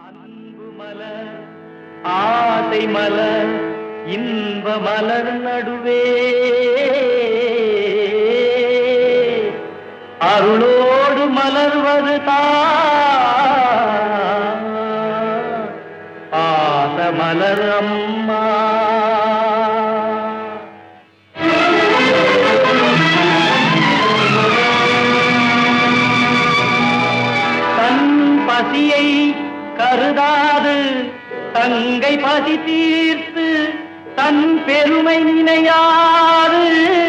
அன்பு மலர் ஆசை மலர் இன்ப மலர் நடுவே அருளோடு மலர்வது பாச மலர் அம்மா தன் பசியை கருதாது தங்கை பசி தீர்த்து தன் பெருமை நினையாது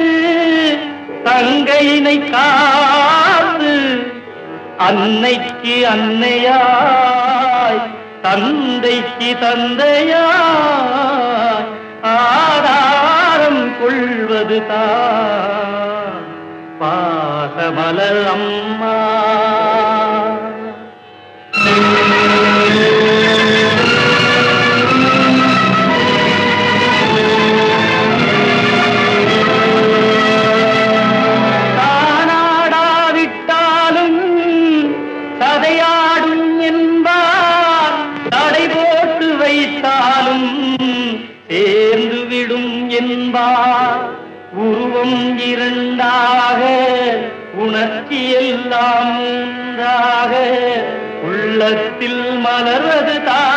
தங்கையினை காத்து அன்னைக்கு அன்னையாய் தந்தைக்கு தந்தையாய் ஆதாரம் கொள்வது தான் பாசமலர் அம்மா தானாடாவிட்டாலும் சதையாடும் என்பார் தடை போட்டு வைத்தாலும் சேர்ந்து விடும் என்பார் உருவம் இரண்டாக உணர்ச்சி எல்லாம் ஒன்றாக உள்ளத்தில் மலர்வது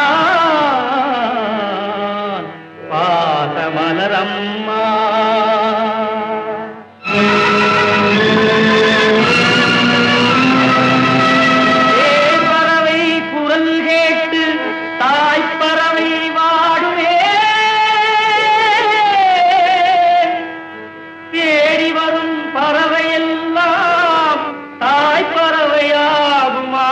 தான் பாச மலரம்மா பறவை குரல் கேட்டு தாய்ப்பறவை வாடுவே தேடி வரும் பறவை எல்லாம் தாய்ப்பறவையாகுமா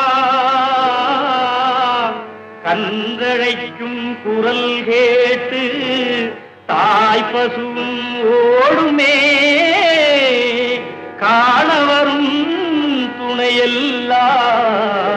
கன்றழைக்கும் குரல் கேட்டு தாய் பசுவும் ஓடுமே காண வரும் துணையெல்லாம்